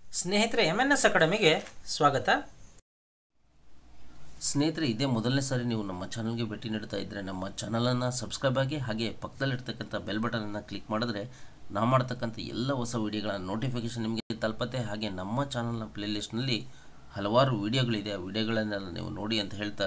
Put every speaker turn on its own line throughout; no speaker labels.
ಸ್ನೇಹಿತರೆ M N S ಅಕಾಡೆಮಿಗೆ ಸ್ವಾಗತ
ಸ್ನೇಹಿತರೆ ಇದೇ ಮೊದಲನೇ ಸಾರಿ ನೀವು ನಮ್ಮ ಚಾನಲ್ಗೆ ಭೇಟಿ ನೀಡ್ತಾ ಇದ್ದರೆ ನಮ್ಮ ಚಾನಲನ್ನು ಸಬ್ಸ್ಕ್ರೈಬ್ ಆಗಿ ಹಾಗೆ ಪಕ್ಕದಲ್ಲಿರ್ತಕ್ಕಂಥ ಬೆಲ್ ಬಟನನ್ನು ಕ್ಲಿಕ್ ಮಾಡಿದ್ರೆ ನಾವು ಮಾಡ್ತಕ್ಕಂಥ ಎಲ್ಲ ಹೊಸ ವಿಡಿಯೋಗಳ ನೋಟಿಫಿಕೇಷನ್ ನಿಮಗೆ ತಲುಪತ್ತೆ ಹಾಗೆ ನಮ್ಮ ಚಾನಲ್ನ ಪ್ಲೇಲಿಸ್ಟ್ನಲ್ಲಿ ಹಲವಾರು ವಿಡಿಯೋಗಳಿದೆ ಆ ವಿಡಿಯೋಗಳನ್ನೆಲ್ಲ ನೀವು ನೋಡಿ ಅಂತ ಹೇಳ್ತಾ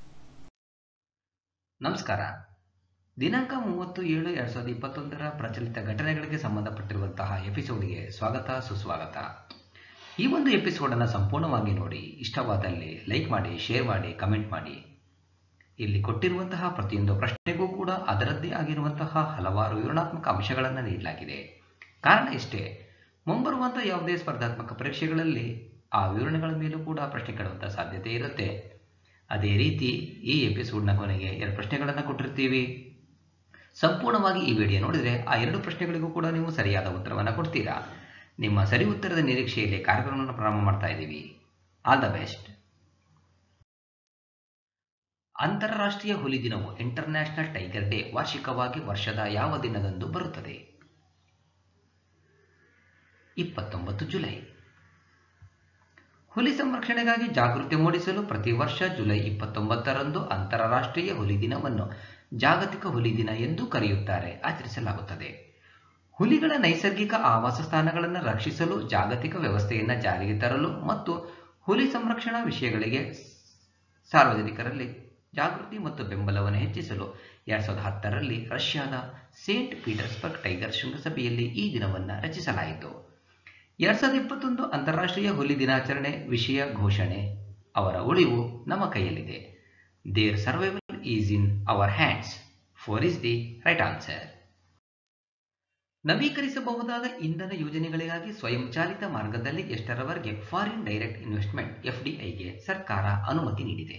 ನಮಸ್ಕಾರ ದಿನಾಂಕ ಮೂವತ್ತು ಏಳು ಎರಡು ಸಾವಿರದ ಇಪ್ಪತ್ತೊಂದರ ಪ್ರಚಲಿತ ಘಟನೆಗಳಿಗೆ ಸಂಬಂಧಪಟ್ಟಿರುವಂತಹ ಎಪಿಸೋಡ್ಗೆ ಸ್ವಾಗತ ಸುಸ್ವಾಗತ ಈ ಒಂದು ಎಪಿಸೋಡನ್ನು ಸಂಪೂರ್ಣವಾಗಿ ನೋಡಿ ಇಷ್ಟವಾದಲ್ಲಿ ಲೈಕ್ ಮಾಡಿ ಶೇರ್ ಮಾಡಿ ಕಮೆಂಟ್ ಮಾಡಿ ಇಲ್ಲಿ ಕೊಟ್ಟಿರುವಂತಹ ಪ್ರತಿಯೊಂದು ಪ್ರಶ್ನೆಗೂ ಕೂಡ ಅದರದ್ದೇ ಆಗಿರುವಂತಹ ಹಲವಾರು ವಿವರಣಾತ್ಮಕ ಅಂಶಗಳನ್ನು ನೀಡಲಾಗಿದೆ ಕಾರಣ ಇಷ್ಟೇ ಮುಂಬರುವಂತಹ ಯಾವುದೇ ಸ್ಪರ್ಧಾತ್ಮಕ ಪರೀಕ್ಷೆಗಳಲ್ಲಿ ಆ ವಿವರಣೆಗಳ ಮೇಲೂ ಕೂಡ ಪ್ರಶ್ನೆ ಕೇಳುವಂಥ ಸಾಧ್ಯತೆ ಇರುತ್ತೆ ಅದೇ ರೀತಿ ಈ ಎಪಿಸೋಡ್ನ ಕೊನೆಗೆ ಎರಡು ಪ್ರಶ್ನೆಗಳನ್ನು ಕೊಟ್ಟಿರ್ತೀವಿ ಸಂಪೂರ್ಣವಾಗಿ ಈ ವಿಡಿಯೋ ನೋಡಿದರೆ ಆ ಎರಡು ಪ್ರಶ್ನೆಗಳಿಗೂ ಕೂಡ ನೀವು ಸರಿಯಾದ ಉತ್ತರವನ್ನು ಕೊಡ್ತೀರಾ ನಿಮ್ಮ ಸರಿ ಉತ್ತರದ ನಿರೀಕ್ಷೆಯಲ್ಲಿ ಕಾರ್ಯಕ್ರಮವನ್ನು ಪ್ರಾರಂಭ ಮಾಡ್ತಾ ಇದ್ದೀವಿ ಆಲ್ ದ ಬೆಸ್ಟ್ ಅಂತಾರಾಷ್ಟ್ರೀಯ ಹುಲಿ ದಿನವು ಇಂಟರ್ನ್ಯಾಷನಲ್ ಟೈಗರ್ ಡೇ ವಾರ್ಷಿಕವಾಗಿ ವರ್ಷದ ಯಾವ ದಿನದಂದು ಬರುತ್ತದೆ ಇಪ್ಪತ್ತೊಂಬತ್ತು ಜುಲೈ ಹುಲಿ ಸಂರಕ್ಷಣೆಗಾಗಿ ಜಾಗೃತಿ ಮೂಡಿಸಲು ಪ್ರತಿ ವರ್ಷ ಜುಲೈ ಇಪ್ಪತ್ತೊಂಬತ್ತರಂದು ಅಂತಾರಾಷ್ಟ್ರೀಯ ಹುಲಿ ದಿನವನ್ನು ಜಾಗತಿಕ ಹುಲಿ ದಿನ ಎಂದು ಕರೆಯುತ್ತಾರೆ ಆಚರಿಸಲಾಗುತ್ತದೆ ಹುಲಿಗಳ ನೈಸರ್ಗಿಕ ಆವಾಸ ಸ್ಥಾನಗಳನ್ನು ರಕ್ಷಿಸಲು ಜಾಗತಿಕ ವ್ಯವಸ್ಥೆಯನ್ನು ಜಾರಿಗೆ ತರಲು ಮತ್ತು ಹುಲಿ ಸಂರಕ್ಷಣಾ ವಿಷಯಗಳಿಗೆ ಸಾರ್ವಜನಿಕರಲ್ಲಿ ಜಾಗೃತಿ ಮತ್ತು ಬೆಂಬಲವನ್ನು ಹೆಚ್ಚಿಸಲು ಎರಡ್ ಸಾವಿರದ ಹತ್ತರಲ್ಲಿ ರಷ್ಯಾದ ಸೇಂಟ್ ಪೀಟರ್ಸ್ಬರ್ಗ್ ಟೈಗರ್ ಶೃಂಗಸಭೆಯಲ್ಲಿ ಈ ದಿನವನ್ನು ರಚಿಸಲಾಯಿತು ಎರಡ್ ಸಾವಿರದ ಇಪ್ಪತ್ತೊಂದು ಅಂತಾರಾಷ್ಟ್ರೀಯ ಹುಲಿ ದಿನಾಚರಣೆ ವಿಷಯ ಘೋಷಣೆ ಅವರ ಉಳಿವು ನಮ್ಮ ಕೈಯಲ್ಲಿದೆ their survival is in our hands four is the right answer ನವೀಕರಿಸಬಹುದಾದ ಇಂಧನ ಯೋಜನೆಗಳಿಗಾಗಿ ಸ್ವಯಂಚಾಲಿತ ಮಾರ್ಗದಲ್ಲಿ ಎಷ್ಟರವರೆಗೆ ಫಾರಿನ್ ಡೈರೆಕ್ಟ್ ಇನ್ವೆಸ್ಟ್ಮೆಂಟ್ ಎಫ್ಡಿಐಗೆ ಸರ್ಕಾರ ಅನುಮತಿ ನೀಡಿದೆ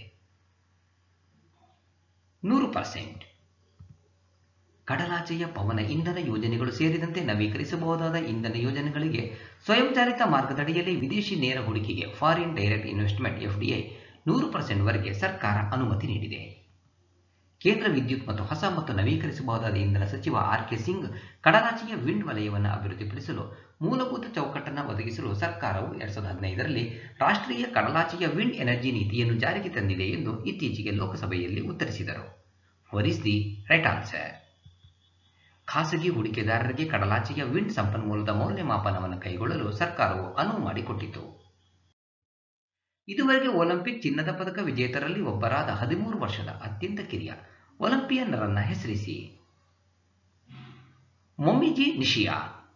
ನೂರು ಪರ್ಸೆಂಟ್ ಕಡಲಾಚೆಯ ಪವನ ಇಂಧನ ಯೋಜನೆಗಳು ಸೇರಿದಂತೆ ನವೀಕರಿಸಬಹುದಾದ ಇಂಧನ ಯೋಜನೆಗಳಿಗೆ ಸ್ವಯಂಚಾಲಿತ ಮಾರ್ಗದಡಿಯಲ್ಲಿ ವಿದೇಶಿ ನೇರ ಹೂಡಿಕೆಗೆ ಫಾರಿನ್ ಡೈರೆಕ್ಟ್ ಇನ್ವೆಸ್ಟ್ಮೆಂಟ್ ಎಫ್ಡಿಐ ನೂರು ಪರ್ಸೆಂಟ್ ವರೆಗೆ ಸರ್ಕಾರ ಅನುಮತಿ ನೀಡಿದೆ ಕೇಂದ್ರ ವಿದ್ಯುತ್ ಮತ್ತು ಹೊಸ ಮತ್ತು ನವೀಕರಿಸಬಹುದಾದ ಇಂಧನ ಸಚಿವ ಆರ್ ಕೆ ಸಿಂಗ್ ಕಡಲಾಚೆಯ ವಿಂಡ್ ವಲಯವನ್ನು ಅಭಿವೃದ್ಧಿಪಡಿಸಲು ಮೂಲಭೂತ ಚೌಕಟ್ಟನ್ನು ಒದಗಿಸಲು ಸರ್ಕಾರವು ಎರಡ್ ಸಾವಿರದ ಹದಿನೈದರಲ್ಲಿ ರಾಷ್ಟ್ರೀಯ ಕಡಲಾಚೆಯ ವಿಂಡ್ ಎನರ್ಜಿ ನೀತಿಯನ್ನು ಜಾರಿಗೆ ತಂದಿದೆ ಎಂದು ಇತ್ತೀಚೆಗೆ ಲೋಕಸಭೆಯಲ್ಲಿ ಉತ್ತರಿಸಿದರು four is the right answer ಖಾಸಗಿ ಹೂಡಿಕೆದಾರರಿಗೆ ಕಡಲಾಚೆಯ ವಿಂಡ್ ಸಂಪನ್ಮೂಲದ ಮೌಲ್ಯಮಾಪನವನ್ನು ಕೈಗೊಳ್ಳಲು ಸರ್ಕಾರವು ಅನುವು ಮಾಡಿಕೊಟ್ಟಿತು ಇದುವರೆಗೆ ಒಲಿಂಪಿಕ್ ಚಿನ್ನದ ಪದಕ ವಿಜೇತರಲ್ಲಿ ಒಬ್ಬರಾದ ಹದಿಮೂರು ವರ್ಷದ ಅತ್ಯಂತ ಕಿರಿಯ ಒಲಿಂಪಿಯನ್ನರನ್ನ ಹೆಸರಿಸಿ ಮೊಮಿಜಿ ನಿಶಿಯಾ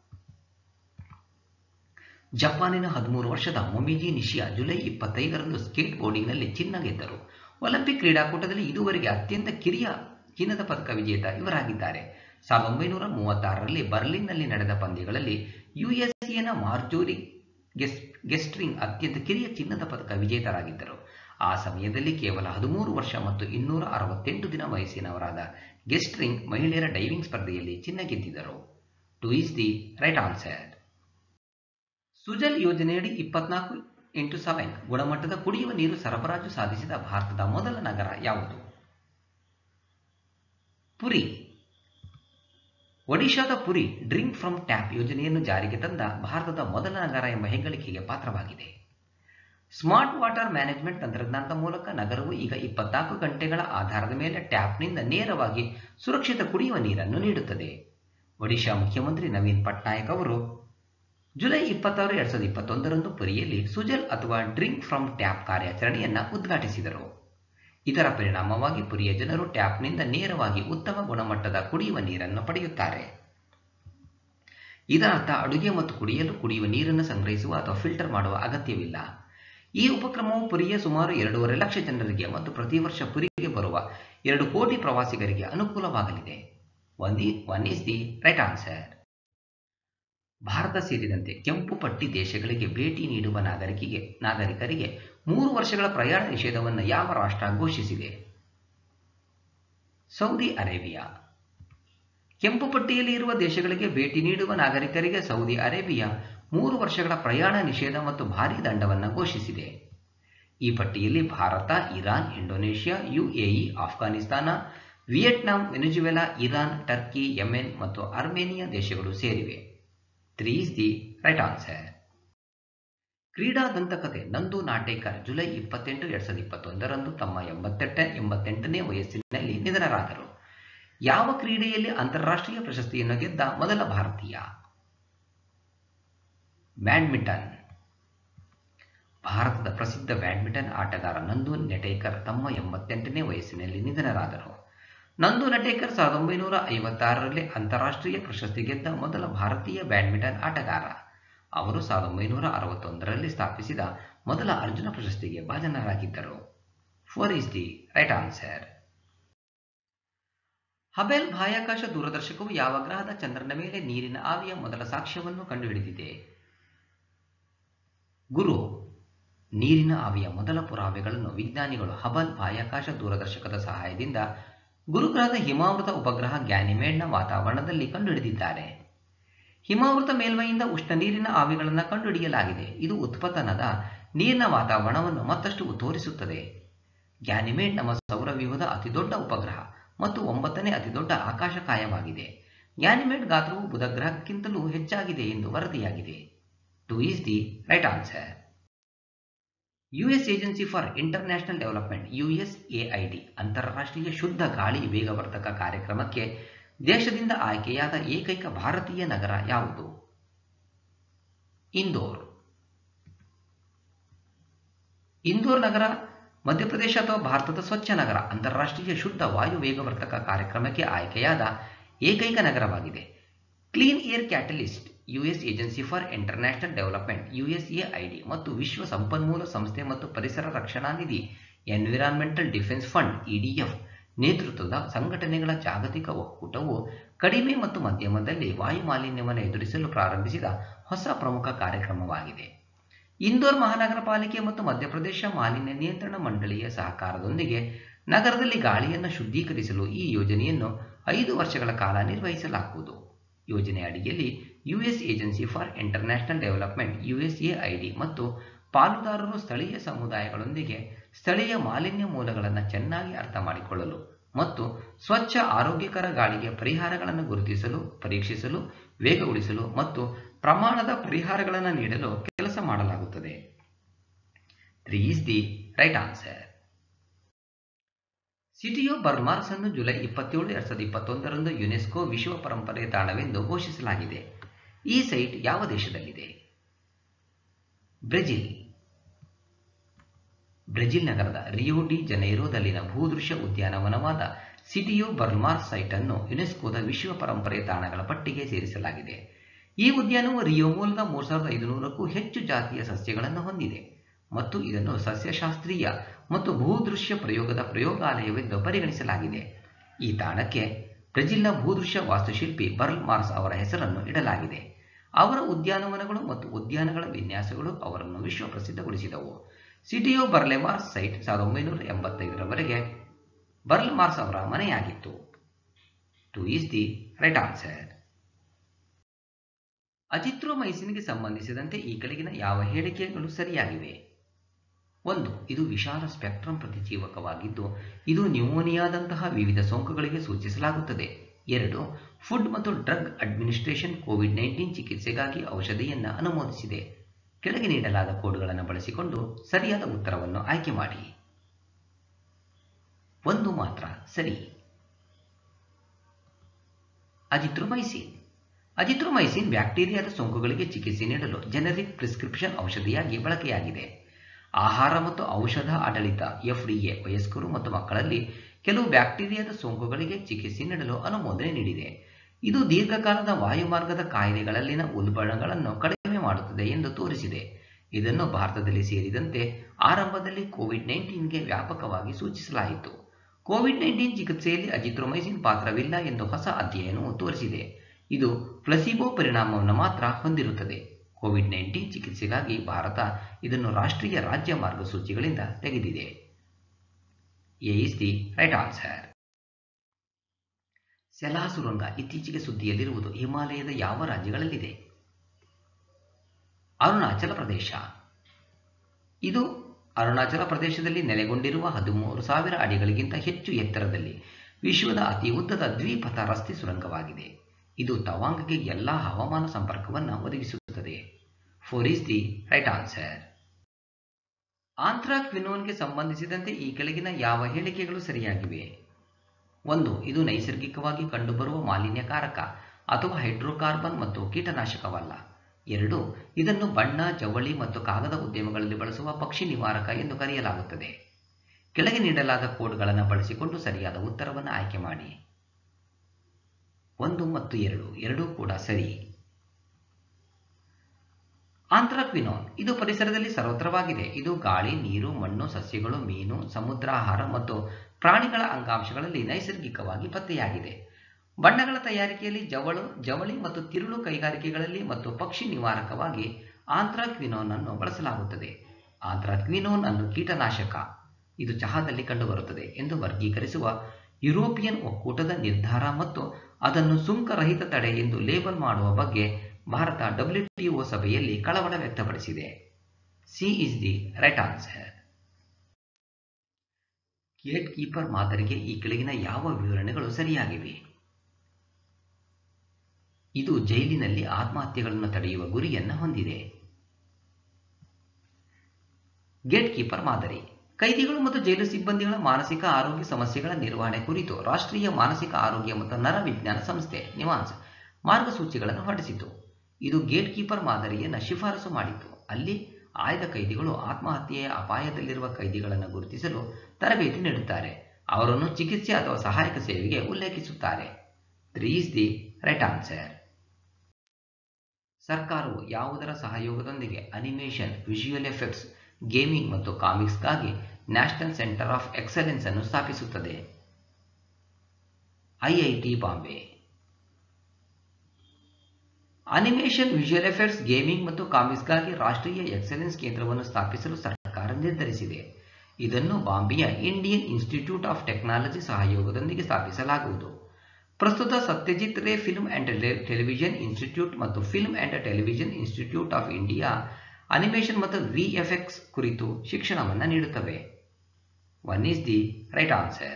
ಜಪಾನಿನ ಹದಿಮೂರು ವರ್ಷದ ಮೊಮಿಜಿ ನಿಶಿಯಾ ಜುಲೈ ಇಪ್ಪತ್ತೈದರಂದು ಸ್ಕೇಟ್ ಬೋರ್ಡಿಂಗ್ನಲ್ಲಿ ಚಿನ್ನ ಗೆದ್ದರು ಒಲಿಂಪಿಕ್ ಕ್ರೀಡಾಕೂಟದಲ್ಲಿ ಇದುವರೆಗೆ ಅತ್ಯಂತ ಕಿರಿಯ ಚಿನ್ನದ ಪದಕ ವಿಜೇತ ಇವರಾಗಿದ್ದಾರೆ ಸಾವಿರದ ಒಂಬೈನೂರ ಮೂವತ್ತಾರರಲ್ಲಿ ಬರ್ಲಿನ್ನಲ್ಲಿ ನಡೆದ ಪಂದ್ಯಗಳಲ್ಲಿ ಯುಎಸ್ಎನ ಮಾರ್ಜೋರಿ ಗೆಸ್ ಗೆಸ್ಟ್ರಿಂಗ್ ಅತ್ಯಂತ ಕಿರಿಯ ಚಿನ್ನದ ಪದಕ ವಿಜೇತರಾಗಿದ್ದರು ಆ ಸಮಯದಲ್ಲಿ ಕೇವಲ ಹದಿಮೂರು ವರ್ಷ ಮತ್ತು ಇನ್ನೂರ ಅರವತ್ತೆಂಟು ದಿನ ವಯಸ್ಸಿನವರಾದ ಗೆಸ್ಟ್ರಿಂಗ್ ಮಹಿಳೆಯರ ಡೈವಿಂಗ್ ಸ್ಪರ್ಧೆಯಲ್ಲಿ ಚಿನ್ನ ಗೆದ್ದಿದ್ದರು two is the right answer Sujal ಯೋಜನೆಯಡಿ ಇಪ್ಪತ್ನಾಲ್ಕು ಇಂಟು ಸೆವೆನ್ ಗುಣಮಟ್ಟದ ಕುಡಿಯುವ ನೀರು ಸರಬರಾಜು ಸಾಧಿಸಿದ ಭಾರತದ ಮೊದಲ ನಗರ ಯಾವುದು ಪುರಿ ಒಡಿಶಾದ ಪುರಿ ಡ್ರಿಂಕ್ ಫ್ರಮ್ ಟ್ಯಾಪ್ ಯೋಜನೆಯನ್ನು ಜಾರಿಗೆ ತಂದ ಭಾರತದ ಮೊದಲ ನಗರ ಎಂಬ ಹೆಗ್ಗಳಿಕೆಗೆ ಪಾತ್ರವಾಗಿದೆ ಸ್ಮಾರ್ಟ್ ವಾಟರ್ ಮ್ಯಾನೇಜ್ಮೆಂಟ್ ತಂತ್ರಜ್ಞಾನದ ಮೂಲಕ ನಗರವು ಈಗ ಇಪ್ಪತ್ನಾಲ್ಕು ಗಂಟೆಗಳ ಆಧಾರದ ಮೇಲೆ ಟ್ಯಾಪ್ನಿಂದ ನೇರವಾಗಿ ಸುರಕ್ಷಿತ ಕುಡಿಯುವ ನೀರನ್ನು ನೀಡುತ್ತದೆ ಒಡಿಶಾ ಮುಖ್ಯಮಂತ್ರಿ ನವೀನ್ ಪಟ್ನಾಯಕ್ ಅವರು ಜುಲೈ ಇಪ್ಪತ್ತಾರು ಎರಡ್ ಸಾವಿರದ ಇಪ್ಪತ್ತೊಂದರಂದು ಪುರಿಯಲ್ಲಿ ಸುಜಲ್ ಅಥವಾ ಡ್ರಿಂಕ್ ಫ್ರಮ್ ಟ್ಯಾಪ್ ಕಾರ್ಯಾಚರಣೆಯನ್ನು ಉದ್ಘಾಟಿಸಿದರು ಇದರ ಪರಿಣಾಮವಾಗಿ ಪುರಿಯ ಜನರು ಟ್ಯಾಪ್ನಿಂದ ನೇರವಾಗಿ ಉತ್ತಮ ಗುಣಮಟ್ಟದ ಕುಡಿಯುವ ನೀರನ್ನು ಪಡೆಯುತ್ತಾರೆ ಇದರರ್ಥ ಅಡುಗೆ ಮತ್ತು ಕುಡಿಯಲು ಕುಡಿಯುವ ನೀರನ್ನು ಸಂಗ್ರಹಿಸುವ ಅಥವಾ ಫಿಲ್ಟರ್ ಮಾಡುವ ಅಗತ್ಯವಿಲ್ಲ ಈ ಉಪಕ್ರಮವು ಪುರಿಯ ಸುಮಾರು ಎರಡೂವರೆ ಲಕ್ಷ ಜನರಿಗೆ ಮತ್ತು ಪ್ರತಿ ವರ್ಷ ಪುರಿಗೆ ಬರುವ ಎರಡು ಕೋಟಿ ಪ್ರವಾಸಿಗರಿಗೆ ಅನುಕೂಲವಾಗಲಿದೆ one the one is the right answer Bharat ಸೇರಿದಂತೆ ಕೆಂಪು ಪಟ್ಟಿ ದೇಶಗಳಿಗೆ ಭೇಟಿ ನೀಡುವ ನಾಗರಿಕಿಗೆ ನಾಗರಿಕರಿಗೆ ಮೂರು ವರ್ಷಗಳ ಪ್ರಯಾಣ ನಿಷೇಧವನ್ನು ಯಾವ ರಾಷ್ಟ್ರ ಘೋಷಿಸಿದೆ ಸೌದಿ ಅರೇಬಿಯಾ ಕೆಂಪು ಪಟ್ಟಿಯಲ್ಲಿ ಇರುವ ದೇಶಗಳಿಗೆ ಭೇಟಿ ನೀಡುವ ನಾಗರಿಕರಿಗೆ ಸೌದಿ ಅರೇಬಿಯಾ ಮೂರು ವರ್ಷಗಳ ಪ್ರಯಾಣ ನಿಷೇಧ ಮತ್ತು ಭಾರೀ ದಂಡವನ್ನು ಘೋಷಿಸಿದೆ ಈ ಪಟ್ಟಿಯಲ್ಲಿ Bharat Iran Indonesia UAE Afghanistan Vietnam Venezuela Iran Turkey Yemen ಮತ್ತು ಅರ್ಮೇನಿಯಾ ದೇಶಗಳು ಸೇರಿವೆ three is the right answer ಕ್ರೀಡಾ ದಂತಕಥೆ ನಂದು ನಾಟೇಕರ್ ಜುಲೈ ಇಪ್ಪತ್ತೆಂಟು ಎರಡ್ ಸಾವಿರದ ಇಪ್ಪತ್ತೊಂದರಂದು ತಮ್ಮ ಎಂಬತ್ತೆಂಟ ಎಂಬತ್ತೆಂಟನೇ ವಯಸ್ಸಿನಲ್ಲಿ ನಿಧನರಾದರು ಯಾವ ಕ್ರೀಡೆಯಲ್ಲಿ ಅಂತಾರಾಷ್ಟ್ರೀಯ ಪ್ರಶಸ್ತಿಯನ್ನು ಗೆದ್ದ ಮೊದಲ ಭಾರತೀಯ ಬ್ಯಾಡ್ಮಿಂಟನ್ ಭಾರತದ ಪ್ರಸಿದ್ಧ ಬ್ಯಾಡ್ಮಿಂಟನ್ ಆಟಗಾರ ನಂದು ನೆಟೇಕರ್ ತಮ್ಮ ಎಂಬತ್ತೆಂಟನೇ ವಯಸ್ಸಿನಲ್ಲಿ ನಿಧನರಾದರು ನಂದು ನಟೇಕರ್ ಸಾವಿರದ ಒಂಬೈನೂರ ಐವತ್ತಾರರಲ್ಲಿ ಅಂತಾರಾಷ್ಟ್ರೀಯ ಪ್ರಶಸ್ತಿ ಗೆದ್ದ ಮೊದಲ ಭಾರತೀಯ ಬ್ಯಾಡ್ಮಿಂಟನ್ ಆಟಗಾರ ಅವರು ಸಾವಿರದ ಒಂಬೈನೂರ ಅರವತ್ತೊಂದರಲ್ಲಿ ಸ್ಥಾಪಿಸಿದ ಮೊದಲ ಅರ್ಜುನ ಪ್ರಶಸ್ತಿಗೆ ಭಾಜನರಾಗಿದ್ದರು four is the right answer Hubble ಬಾಹ್ಯಾಕಾಶ ದೂರದರ್ಶಕವು ಯಾವ ಗ್ರಹದ ಚಂದ್ರನ ಮೇಲೆ ನೀರಿನ ಆವಿಯ ಮೊದಲ ಸಾಕ್ಷ್ಯವನ್ನು ಕಂಡುಹಿಡಿದಿದೆ ಗುರು ನೀರಿನ ಆವಿಯ ಮೊದಲ ಪುರಾವೆಗಳನ್ನು ವಿಜ್ಞಾನಿಗಳು ಹಬಲ್ ಬಾಹ್ಯಾಕಾಶ ದೂರದರ್ಶಕದ ಸಹಾಯದಿಂದ ಗುರುಗ್ರಹದ ಹಿಮಾವೃತ ಉಪಗ್ರಹ ಗ್ಯಾನಿಮೇಡ್ನ ವಾತಾವರಣದಲ್ಲಿ ಕಂಡುಹಿಡಿದಿದ್ದಾರೆ ಹಿಮಾವೃತ ಮೇಲ್ಮೈಯಿಂದ ಉಷ್ಣ ನೀರಿನ ಆವಿಗಳನ್ನು ಕಂಡುಹಿಡಿಯಲಾಗಿದೆ ಇದು ಉತ್ಪತನದ ನೀರಿನ ವಾತಾವರಣವನ್ನು ಮತ್ತಷ್ಟು ತೋರಿಸುತ್ತದೆ ಗ್ಯಾನಿಮೇಡ್ ನಮ್ಮ ಸೌರವ್ಯೂಹದ ಅತಿದೊಡ್ಡ ಉಪಗ್ರಹ ಮತ್ತು ಒಂಬತ್ತನೇ ಅತಿದೊಡ್ಡ ಆಕಾಶಕಾಯವಾಗಿದೆ ಗ್ಯಾನಿಮೇಡ್ ಗಾತ್ರವು ಬುಧಗ್ರಹಕ್ಕಿಂತಲೂ ಹೆಚ್ಚಾಗಿದೆ ಎಂದು ವರದಿಯಾಗಿದೆ two is the right answer US agency for international development USAID ಅಂತಾರಾಷ್ಟ್ರೀಯ ಶುದ್ಧ ಗಾಳಿ ವೇಗವರ್ಧಕ ಕಾರ್ಯಕ್ರಮಕ್ಕೆ ದೇಶದಿಂದ ಆಯ್ಕೆಯಾದ ಏಕೈಕ ಭಾರತೀಯ ನಗರ ಯಾವುದು ಇಂದೋರ್ ಇಂದೋರ್ ನಗರ ಮಧ್ಯಪ್ರದೇಶ ಅಥವಾ ಭಾರತದ ಸ್ವಚ್ಛ ನಗರ ಅಂತಾರಾಷ್ಟ್ರೀಯ ಶುದ್ಧ ವಾಯು ವೇಗವರ್ಧಕ ಕಾರ್ಯಕ್ರಮಕ್ಕೆ ಆಯ್ಕೆಯಾದ ಏಕೈಕ ನಗರವಾಗಿದೆ clean air catalyst US agency for international development USAID ಮತ್ತು ವಿಶ್ವ ಸಂಪನ್ಮೂಲ ಸಂಸ್ಥೆ ಮತ್ತು ಪರಿಸರ ರಕ್ಷಣಾ ನಿಧಿ ಎನ್ವಿರಾನ್ಮೆಂಟಲ್ ಡಿಫೆನ್ಸ್ ಫಂಡ್ ಇಡಿಎಫ್ ನೇತೃತ್ವದ ಸಂಘಟನೆಗಳ ಜಾಗತಿಕ ಒಕ್ಕೂಟವು ಕಡಿಮೆ ಮತ್ತು ಮಧ್ಯಮದಲ್ಲಿ ವಾಯು ಮಾಲಿನ್ಯವನ್ನು ಎದುರಿಸಲು ಪ್ರಾರಂಭಿಸಿದ ಹೊಸ ಪ್ರಮುಖ ಕಾರ್ಯಕ್ರಮವಾಗಿದೆ ಇಂದೋರ್ ಮಹಾನಗರ ಪಾಲಿಕೆ ಮತ್ತು ಮಧ್ಯಪ್ರದೇಶ ಮಾಲಿನ್ಯ ನಿಯಂತ್ರಣ ಮಂಡಳಿಯ ಸಹಕಾರದೊಂದಿಗೆ ನಗರದಲ್ಲಿ ಗಾಳಿಯನ್ನು ಶುದ್ಧೀಕರಿಸಲು ಈ ಯೋಜನೆಯನ್ನು ಐದು ವರ್ಷಗಳ ಕಾಲ ನಿರ್ವಹಿಸಲಾಗುವುದು ಯೋಜನೆ ಅಡಿಯಲ್ಲಿ US agency for international development USAID ಮತ್ತು ಪಾಲುದಾರರು ಸ್ಥಳೀಯ ಸಮುದಾಯಗಳೊಂದಿಗೆ ಸ್ಥಳೀಯ ಮಾಲಿನ್ಯ ಮೂಲಗಳನ್ನು ಚೆನ್ನಾಗಿ ಅರ್ಥ ಮಾಡಿಕೊಳ್ಳಲು ಮತ್ತು ಸ್ವಚ್ಛ ಆರೋಗ್ಯಕರ ಗಾಳಿಗೆ ಪರಿಹಾರಗಳನ್ನು ಗುರುತಿಸಲು ಪರೀಕ್ಷಿಸಲು ವೇಗಗೊಳಿಸಲು ಮತ್ತು ಪ್ರಮಾಣದ ಪರಿಹಾರಗಳನ್ನು ನೀಡಲು ಕೆಲಸ ಮಾಡಲಾಗುತ್ತದೆ three is the right answer ಸಿಟಿಯು ಬರ್ಮಾರ್ಕ್ಸ್ ಅನ್ನು ಜುಲೈ ಇಪ್ಪತ್ತೇಳು ಎರಡ್ ಸಾವಿರದ ಇಪ್ಪತ್ತೊಂದರಂದು ಯುನೆಸ್ಕೋ ವಿಶ್ವ ಪರಂಪರೆ ತಾಣವೆಂದು ಘೋಷಿಸಲಾಗಿದೆ ಈ ಸೈಟ್ ಯಾವ ದೇಶದಲ್ಲಿದೆ ಬ್ರೆಜಿಲ್ ಬ್ರೆಜಿಲ್ ನಗರದ ರಿಯೋ ಡಿ ಜನೈರೋದಲ್ಲಿನ ಭೂದೃಶ್ಯ ಉದ್ಯಾನವನವಾದ ಸಿಟಿಯೋ ಬರ್ಮಾರ್ ಸೈಟ್ ಅನ್ನು ಯುನೆಸ್ಕೋದ ವಿಶ್ವ ಪರಂಪರೆ ತಾಣಗಳ ಪಟ್ಟಿಗೆ ಸೇರಿಸಲಾಗಿದೆ ಈ ಉದ್ಯಾನವು ರಿಯೋ ಮೂಲದ ಮೂರು ಸಾವಿರದ ಐದುನೂರಕ್ಕೂ ಹೆಚ್ಚು ಜಾತಿಯ ಸಸ್ಯಗಳನ್ನು ಹೊಂದಿದೆ ಮತ್ತು ಇದನ್ನು ಸಸ್ಯಶಾಸ್ತ್ರೀಯ ಮತ್ತು ಭೂದೃಶ್ಯ ಪ್ರಯೋಗದ ಪ್ರಯೋಗಾಲಯವೆಂದು ಪರಿಗಣಿಸಲಾಗಿದೆ ಈ ತಾಣಕ್ಕೆ ಬ್ರೆಜಿಲ್ನ ಭೂದೃಶ್ಯ ವಾಸ್ತುಶಿಲ್ಪಿ ಬರ್ಲ್ ಮಾರ್ಸ್ ಅವರ ಹೆಸರನ್ನು ಇಡಲಾಗಿದೆ ಅವರ ಉದ್ಯಾನವನಗಳು ಮತ್ತು ಉದ್ಯಾನಗಳ ವಿನ್ಯಾಸಗಳು ಅವರನ್ನು ವಿಶ್ವ ಪ್ರಸಿದ್ಧಗೊಳಿಸಿದವು ಸಿಟಿಯೋ ಬರ್ಲೆಮಾರ್ಸ್ ಸೈಟ್ ಸಾವಿರದ ಒಂಬೈನೂರ ಎಂಬತ್ತೈದರವರೆಗೆ ಬರ್ಲ್ ಮಾರ್ಸ್ ಅವರ ಮನೆಯಾಗಿತ್ತು two is the right answer ಅಜಿತ್ರೋಮೈಸಿನ್ಗೆ ಸಂಬಂಧಿಸಿದಂತೆ ಈ ಕೆಳಗಿನ ಯಾವ ಹೇಳಿಕೆಗಳು ಸರಿಯಾಗಿವೆ ಒಂದು ಇದು ವಿಶಾಲ ಸ್ಪೆಕ್ಟ್ರಮ್ ಪ್ರತಿಜೀವಕವಾಗಿದ್ದು ಇದು ನ್ಯೂಮೋನಿಯಾದಂತಹ ವಿವಿಧ ಸೋಂಕುಗಳಿಗೆ ಸೂಚಿಸಲಾಗುತ್ತದೆ ಎರಡು ಫುಡ್ ಮತ್ತು ಡ್ರಗ್ ಅಡ್ಮಿನಿಸ್ಟ್ರೇಷನ್ ಕೋವಿಡ್ ನೈನ್ಟೀನ್ ಚಿಕಿತ್ಸೆಗಾಗಿ ಔಷಧಿಯನ್ನು ಅನುಮೋದಿಸಿದೆ ಕೆಳಗೆ ನೀಡಲಾದ ಕೋಡ್ಗಳನ್ನು ಬಳಸಿಕೊಂಡು ಸರಿಯಾದ ಉತ್ತರವನ್ನು ಆಯ್ಕೆ ಮಾಡಿ ಒಂದು ಮಾತ್ರ ಸರಿ ಅಜಿತ್ರೋಮೈಸಿನ್ ಅಜಿತ್ರೋಮೈಸಿನ್ ಬ್ಯಾಕ್ಟೀರಿಯಾದ ಸೋಂಕುಗಳಿಗೆ ಚಿಕಿತ್ಸೆ ನೀಡಲು ಜನರಿಕ್ ಪ್ರಿಸ್ಕ್ರಿಪ್ಷನ್ ಔಷಧಿಯಾಗಿ ಬಳಕೆಯಾಗಿದೆ ಆಹಾರ ಮತ್ತು ಔಷಧ ಆಡಳಿತ ಎಫ್ಡಿಎ ವಯಸ್ಕರು ಮತ್ತು ಮಕ್ಕಳಲ್ಲಿ ಕೆಲವು ಬ್ಯಾಕ್ಟೀರಿಯಾದ ಸೋಂಕುಗಳಿಗೆ ಚಿಕಿತ್ಸೆ ನೀಡಲು ಅನುಮೋದನೆ ನೀಡಿದೆ ಇದು ದೀರ್ಘಕಾಲದ ವಾಯುಮಾರ್ಗದ ಕಾಯಿಲೆಗಳಲ್ಲಿನ ಉಲ್ಬಣಗಳನ್ನು ಕಡಿಮೆ ಮಾಡುತ್ತದೆ ಎಂದು ತೋರಿಸಿದೆ ಇದನ್ನು ಭಾರತದಲ್ಲಿ ಸೇರಿದಂತೆ ಆರಂಭದಲ್ಲಿ ಕೋವಿಡ್ ನೈನ್ಟೀನ್ಗೆ ವ್ಯಾಪಕವಾಗಿ ಸೂಚಿಸಲಾಯಿತು ಕೋವಿಡ್ ನೈನ್ಟೀನ್ ಚಿಕಿತ್ಸೆಯಲ್ಲಿ ಅಜಿತ್ರೋಮೈಸಿನ್ ಪಾತ್ರವಿಲ್ಲ ಎಂದು ಹೊಸ ಅಧ್ಯಯನವು ತೋರಿಸಿದೆ ಇದು ಪ್ಲಸಿಬೋ ಪರಿಣಾಮವನ್ನು ಮಾತ್ರ ಹೊಂದಿರುತ್ತದೆ ಕೋವಿಡ್ ನೈನ್ಟೀನ್ ಚಿಕಿತ್ಸೆಗಾಗಿ ಭಾರತ ಇದನ್ನು ರಾಷ್ಟ್ರೀಯ ರಾಜ್ಯ ಮಾರ್ಗಸೂಚಿಗಳಿಂದ ತೆಗೆದಿದೆ A is the right answer Sela ಸುರಂಗ ಇತ್ತೀಚೆಗೆ ಸುದ್ದಿಯಲ್ಲಿರುವುದು ಹಿಮಾಲಯದ ಯಾವ ರಾಜ್ಯಗಳಲ್ಲಿದೆ ಅರುಣಾಚಲ ಪ್ರದೇಶ ಇದು ಅರುಣಾಚಲ ಪ್ರದೇಶದಲ್ಲಿ ನೆಲೆಗೊಂಡಿರುವ ಹದಿಮೂರು ಸಾವಿರ ಅಡಿಗಳಿಗಿಂತ ಹೆಚ್ಚು ಎತ್ತರದಲ್ಲಿ ವಿಶ್ವದ ಅತಿ ಉದ್ದದ ದ್ವಿಪಥ ರಸ್ತೆ ಸುರಂಗವಾಗಿದೆ ಇದು ತವಾಂಗ್ಗೆ ಎಲ್ಲಾ ಹವಾಮಾನ ಸಂಪರ್ಕವನ್ನು ಒದಗಿಸುತ್ತದೆ four is the right answer ಆಂಥ್ರಾಕ್ವಿನೋನ್ಗೆ ಸಂಬಂಧಿಸಿದಂತೆ ಈ ಕೆಳಗಿನ ಯಾವ ಹೇಳಿಕೆಗಳು ಸರಿಯಾಗಿವೆ ಒಂದು ಇದು ನೈಸರ್ಗಿಕವಾಗಿ ಕಂಡುಬರುವ ಮಾಲಿನ್ಯಕಾರಕ ಅಥವಾ ಹೈಡ್ರೋಕಾರ್ಬನ್ ಮತ್ತು ಕೀಟನಾಶಕವಲ್ಲ ಎರಡು ಇದನ್ನು ಬಣ್ಣ ಜವಳಿ ಮತ್ತು ಕಾಗದ ಉದ್ಯಮಗಳಲ್ಲಿ ಬಳಸುವ ಪಕ್ಷಿ ನಿವಾರಕ ಎಂದು ಕರೆಯಲಾಗುತ್ತದೆ ಕೆಳಗೆ ನೀಡಲಾದ ಕೋಡ್ಗಳನ್ನು ಬಳಸಿಕೊಂಡು ಸರಿಯಾದ ಉತ್ತರವನ್ನು ಆಯ್ಕೆ ಮಾಡಿ ಒಂದು ಮತ್ತು ಎರಡು ಎರಡೂ ಕೂಡ ಸರಿ ಆಂಥ್ರಾಕ್ವಿನೋನ್ ಇದು ಪರಿಸರದಲ್ಲಿ ಸರ್ವತ್ರವಾಗಿದೆ ಇದು ಗಾಳಿ ನೀರು ಮಣ್ಣು ಸಸ್ಯಗಳು ಮೀನು ಸಮುದ್ರಾಹಾರ ಮತ್ತು ಪ್ರಾಣಿಗಳ ಅಂಗಾಂಶಗಳಲ್ಲಿ ನೈಸರ್ಗಿಕವಾಗಿ ಪತ್ತೆಯಾಗಿದೆ ಬಣ್ಣಗಳ ತಯಾರಿಕೆಯಲ್ಲಿ ಜವಳು ಜವಳಿ ಮತ್ತು ತಿರುಳು ಕೈಗಾರಿಕೆಗಳಲ್ಲಿ ಮತ್ತು ಪಕ್ಷಿ ನಿವಾರಕವಾಗಿ ಆಂಥ್ರಾಕ್ವಿನೋನ್ ಅನ್ನು ಬಳಸಲಾಗುತ್ತದೆ ಆಂಥ್ರಾಕ್ವಿನೋನ್ ಅನ್ನು ಕೀಟನಾಶಕ ಇದು ಚಹಾದಲ್ಲಿ ಕಂಡುಬರುತ್ತದೆ ಎಂದು ವರ್ಗೀಕರಿಸುವ ಯುರೋಪಿಯನ್ ಒಕ್ಕೂಟದ ನಿರ್ಧಾರ ಮತ್ತು ಅದನ್ನು ಸುಂಕರಹಿತ ತಡೆ ಎಂದು ಲೇಬಲ್ ಮಾಡುವ ಬಗ್ಗೆ ಭಾರತ ಡಬ್ಲ್ಯೂಟಿಒ ಸಭೆಯಲ್ಲಿ ಕಳವಳ ವ್ಯಕ್ತಪಡಿಸಿದೆ C is the right answer gatekeeper ಮಾದರಿಗೆ ಈ ಕೆಳಗಿನ ಯಾವ ವಿವರಣೆಗಳು ಸರಿಯಾಗಿವೆ ಇದು ಜೈಲಿನಲ್ಲಿ ಆತ್ಮಹತ್ಯೆಗಳನ್ನು ತಡೆಯುವ ಗುರಿಯನ್ನು ಹೊಂದಿದೆ ಗೇಟ್ ಕೀಪರ್ ಮಾದರಿ ಕೈದಿಗಳು ಮತ್ತು ಜೈಲು ಸಿಬ್ಬಂದಿಗಳ ಮಾನಸಿಕ ಆರೋಗ್ಯ ಸಮಸ್ಯೆಗಳ ನಿರ್ವಹಣೆ ಕುರಿತು ರಾಷ್ಟ್ರೀಯ ಮಾನಸಿಕ ಆರೋಗ್ಯ ಮತ್ತು ನರವಿಜ್ಞಾನ ಸಂಸ್ಥೆ ನಿವಾನ್ಸ್ ಮಾರ್ಗಸೂಚಿಗಳನ್ನು ಹೊರಡಿಸಿತು ಇದು ಗೇಟ್ ಕೀಪರ್ ಮಾದರಿಯನ್ನು ಶಿಫಾರಸು ಮಾಡಿತು ಅಲ್ಲಿ ಆಯ್ದ ಕೈದಿಗಳು ಆತ್ಮಹತ್ಯೆಯ ಅಪಾಯದಲ್ಲಿರುವ ಕೈದಿಗಳನ್ನು ಗುರುತಿಸಲು ತರಬೇತಿ ನೀಡುತ್ತಾರೆ ಅವರನ್ನು ಚಿಕಿತ್ಸೆ ಅಥವಾ ಸಹಾಯಕ ಸೇವೆಗೆ ಉಲ್ಲೇಖಿಸುತ್ತಾರೆ three is the right answer ಸರ್ಕಾರವು ಯಾವುದರ ಸಹಯೋಗದೊಂದಿಗೆ ಅನಿಮೇಷನ್ ವಿಜುವಲ್ ಎಫೆಕ್ಟ್ಸ್ ಗೇಮಿಂಗ್ ಮತ್ತು ಕಾಮಿಕ್ಸ್ಗಾಗಿ ನ್ಯಾಷನಲ್ ಸೆಂಟರ್ ಆಫ್ ಎಕ್ಸಲೆನ್ಸ್ ಅನ್ನು ಸ್ಥಾಪಿಸುತ್ತದೆ IIT Bombay animation visual effects gaming ಮತ್ತು ಕಾಮಿಕ್ಸ್ಗಾಗಿ ರಾಷ್ಟ್ರೀಯ ಎಕ್ಸಲೆನ್ಸ್ ಕೇಂದ್ರವನ್ನು ಸ್ಥಾಪಿಸಲು ಸರ್ಕಾರ ನಿರ್ಧರಿಸಿದೆ ಇದನ್ನು ಬಾಂಬೆಯ ಇಂಡಿಯನ್ ಇನ್ಸ್ಟಿಟ್ಯೂಟ್ ಆಫ್ ಟೆಕ್ನಾಲಜಿ ಸಹಯೋಗದೊಂದಿಗೆ ಸ್ಥಾಪಿಸಲಾಗುವುದು ಪ್ರಸ್ತುತ Satyajit Ray film and television institute ಮತ್ತು film and television institute of India animation ಮತ್ತು ವಿಎಫ್ಎಕ್ಸ್ ಕುರಿತು ಶಿಕ್ಷಣವನ್ನು ನೀಡುತ್ತವೆ one is the right answer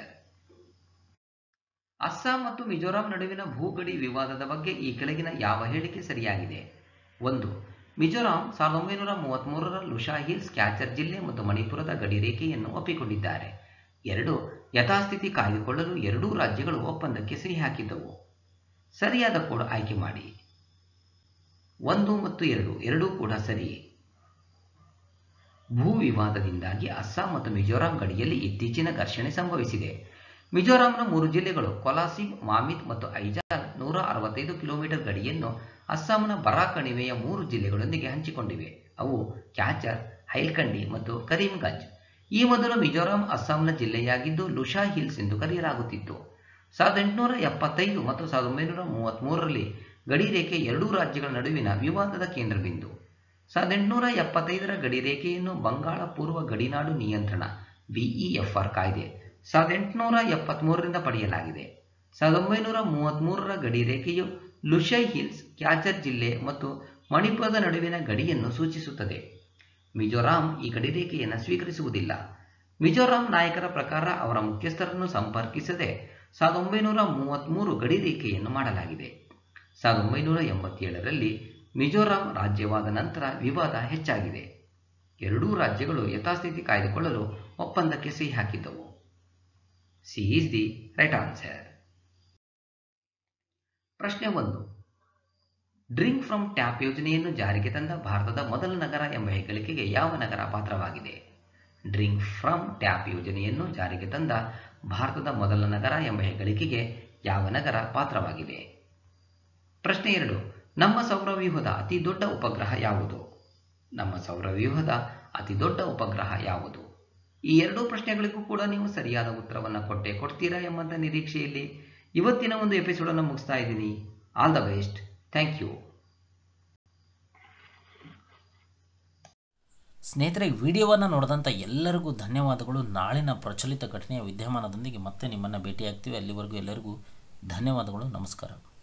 Assam ಮತ್ತು ಮಿಜೋರಾಂ ನಡುವಿನ ಭೂಗಡಿ ವಿವಾದದ ಬಗ್ಗೆ ಈ ಕೆಳಗಿನ ಯಾವ ಹೇಳಿಕೆ ಸರಿಯಾಗಿದೆ ಒಂದು ಮಿಜೋರಾಂ ಸಾವಿರದ ಒಂಬೈನೂರ ಮೂವತ್ತ್ಮೂರರ ಲುಷಾ ಹಿಲ್ಸ್ ಕ್ಯಾಚರ್ ಜಿಲ್ಲೆ ಮತ್ತು ಮಣಿಪುರದ ಗಡಿ ರೇಖೆಯನ್ನು ಒಪ್ಪಿಕೊಂಡಿದ್ದಾರೆ ಎರಡು ಯಥಾಸ್ಥಿತಿ ಕಾಯ್ದುಕೊಳ್ಳಲು ಎರಡೂ ರಾಜ್ಯಗಳು ಒಪ್ಪಂದಕ್ಕೆ ಸಹಿ ಹಾಕಿದ್ದವು ಸರಿಯಾದ ಕೋಡ್ ಆಯ್ಕೆ ಮಾಡಿ ಒಂದು ಮತ್ತು ಎರಡು ಎರಡೂ ಕೂಡ ಸರಿ ಭೂ ವಿವಾದದಿಂದಾಗಿ ಅಸ್ಸಾಂ ಮತ್ತು ಮಿಜೋರಾಂ ಗಡಿಯಲ್ಲಿ ಇತ್ತೀಚಿನ ಘರ್ಷಣೆ ಸಂಭವಿಸಿದೆ ಮಿಜೋರಾಂನ ಮೂರು ಜಿಲ್ಲೆಗಳು ಕೊಲಾಸಿಬ್ ಮಾಮಿತ್ ಮತ್ತು ಐಜಾಲ್ ನೂರ ಅರವತ್ತೈದು ಕಿಲೋಮೀಟರ್ ಗಡಿಯನ್ನು ಅಸ್ಸಾಂನ ಬರಾ ಕಣಿವೆಯ ಮೂರು ಜಿಲ್ಲೆಗಳೊಂದಿಗೆ ಹಂಚಿಕೊಂಡಿವೆ ಅವು ಕ್ಯಾಚರ್ ಹೈಲ್ಕಂಡಿ ಮತ್ತು ಕರೀಂಗಂಜ್ ಈ ಮೊದಲು ಮಿಜೋರಾಂ ಅಸ್ಸಾಂನ ಜಿಲ್ಲೆಯಾಗಿದ್ದು ಲುಷಾ ಹಿಲ್ಸ್ ಎಂದು ಕರೆಯಲಾಗುತ್ತಿತ್ತು ಸಾವಿರದ ಎಂಟುನೂರ ಎಪ್ಪತ್ತೈದು ಮತ್ತು ಸಾವಿರದ ಒಂಬೈನೂರ ಮೂವತ್ತ್ಮೂರರಲ್ಲಿ ಗಡಿ ರೇಖೆ ಎರಡೂ ರಾಜ್ಯಗಳ ನಡುವಿನ ವಿವಾದದ ಕೇಂದ್ರಬಿಂದು ಸಾವಿರದ ಎಂಟುನೂರ ಎಪ್ಪತ್ತೈದರ ಗಡಿ ರೇಖೆಯನ್ನು ಬಂಗಾಳ ಪೂರ್ವ ಗಡಿನಾಡು ನಿಯಂತ್ರಣ ಬಿಇಎಫ್ಆರ್ ಕಾಯ್ದೆ ಸಾವಿರದ ಎಂಟುನೂರ ಎಪ್ಪತ್ತ್ಮೂರರಿಂದ ಪಡೆಯಲಾಗಿದೆ ಸಾವಿರದ ಒಂಬೈನೂರ ಮೂವತ್ತ್ಮೂರರ ಗಡಿ ರೇಖೆಯು ಲುಷೈ ಹಿಲ್ಸ್ ಕ್ಯಾಚರ್ ಜಿಲ್ಲೆ ಮತ್ತು ಮಣಿಪುರದ ನಡುವಿನ ಗಡಿಯನ್ನು ಸೂಚಿಸುತ್ತದೆ ಮಿಜೋರಾಂ ಈ ಗಡಿರೇಖೆಯನ್ನು ಸ್ವೀಕರಿಸುವುದಿಲ್ಲ ಮಿಜೋರಾಂ ನಾಯಕರ ಪ್ರಕಾರ ಅವರ ಮುಖ್ಯಸ್ಥರನ್ನು ಸಂಪರ್ಕಿಸದೆ ಸಾವಿರದ ಒಂಬೈನೂರ ಮೂವತ್ತ್ಮೂರು ಗಡಿ ರೇಖೆಯನ್ನು ಮಾಡಲಾಗಿದೆ ಸಾವಿರದ ಒಂಬೈನೂರ ಎಂಬತ್ತೇಳರಲ್ಲಿ ಮಿಜೋರಾಂ ರಾಜ್ಯವಾದ ನಂತರ ವಿವಾದ ಹೆಚ್ಚಾಗಿದೆ ಎರಡೂ ರಾಜ್ಯಗಳು ಯಥಾಸ್ಥಿತಿ ಕಾಯ್ದುಕೊಳ್ಳಲು ಒಪ್ಪಂದಕ್ಕೆ ಸಹಿ ಹಾಕಿದ್ದವು C is the right answer ಪ್ರಶ್ನೆ ಒಂದು ಡ್ರಿಂಕ್ ಫ್ರಮ್ ಟ್ಯಾಪ್ ಯೋಜನೆಯನ್ನು ಜಾರಿಗೆ ತಂದ ಭಾರತದ ಮೊದಲ ನಗರ ಎಂಬ ಹೆಗ್ಗಳಿಕೆಗೆ ಯಾವ ನಗರ ಪಾತ್ರವಾಗಿದೆ ಡ್ರಿಂಕ್ ಫ್ರಮ್ ಟ್ಯಾಪ್ ಯೋಜನೆಯನ್ನು ಜಾರಿಗೆ ತಂದ ಭಾರತದ ಮೊದಲ ನಗರ ಎಂಬ ಹೆಗ್ಗಳಿಕೆಗೆ ಯಾವ ನಗರ ಪಾತ್ರವಾಗಿದೆ ಪ್ರಶ್ನೆ ಎರಡು ನಮ್ಮ ಸೌರವ್ಯೂಹದ ಅತಿ ದೊಡ್ಡ ಉಪಗ್ರಹ ಯಾವುದು ನಮ್ಮ ಸೌರವ್ಯೂಹದ ಅತಿ ದೊಡ್ಡ ಉಪಗ್ರಹ ಯಾವುದು ಈ ಎರಡೂ ಪ್ರಶ್ನೆಗಳಿಗೂ ಕೂಡ ನೀವು ಸರಿಯಾದ ಉತ್ತರವನ್ನು ಕೊಟ್ಟೆ ಕೊಡ್ತೀರಾ ಎಂಬಂತ ನಿರೀಕ್ಷೆಯಲ್ಲಿ ಇವತ್ತಿನ ಒಂದು ಎಪಿಸೋಡನ್ನು ಮುಗಿಸ್ತಾ ಇದ್ದೀನಿ all the best thank you
ಸ್ನೇಹಿತರೆ ವಿಡಿಯೋವನ್ನು ನೋಡಿದಂಥ ಎಲ್ಲರಿಗೂ ಧನ್ಯವಾದಗಳು ನಾಳಿನ ಪ್ರಚಲಿತ ಘಟನೆಯ ವಿದ್ಯಮಾನದೊಂದಿಗೆ ಮತ್ತೆ ನಿಮ್ಮನ್ನು ಭೇಟಿಯಾಗ್ತೀವಿ ಅಲ್ಲಿವರೆಗೂ ಎಲ್ಲರಿಗೂ ಧನ್ಯವಾದಗಳು ನಮಸ್ಕಾರ